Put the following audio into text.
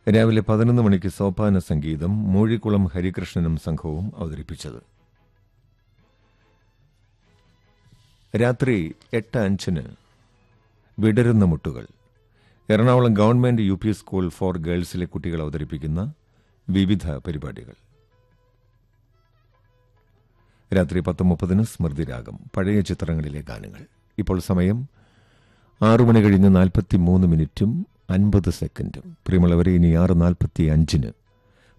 രാവിലെ പതിനൊന്ന് മണിക്ക് സോപാന സംഗീതം മൂഴിക്കുളം ഹരികൃഷ്ണനും സംഘവും അവതരിപ്പിച്ചത് രാത്രി എട്ട് അഞ്ചിന് വിടരുന്ന മുട്ടുകൾ Ernakulam government U P school for ഗേൾസിലെ കുട്ടികൾ അവതരിപ്പിക്കുന്ന വിവിധ പരിപാടികൾ രാത്രി പത്ത് മുപ്പതിന് സ്മൃതിരാഗം പഴയ ചിത്രങ്ങളിലെ ഗാനങ്ങൾ ഇപ്പോൾ സമയം ആറു മണി കഴിഞ്ഞ് നാൽപ്പത്തി മൂന്ന് മിനിറ്റും അൻപത് സെക്കൻഡും പ്രിയമുള്ളവരെ ഇനി ആറ് നാൽപ്പത്തി അഞ്ചിന്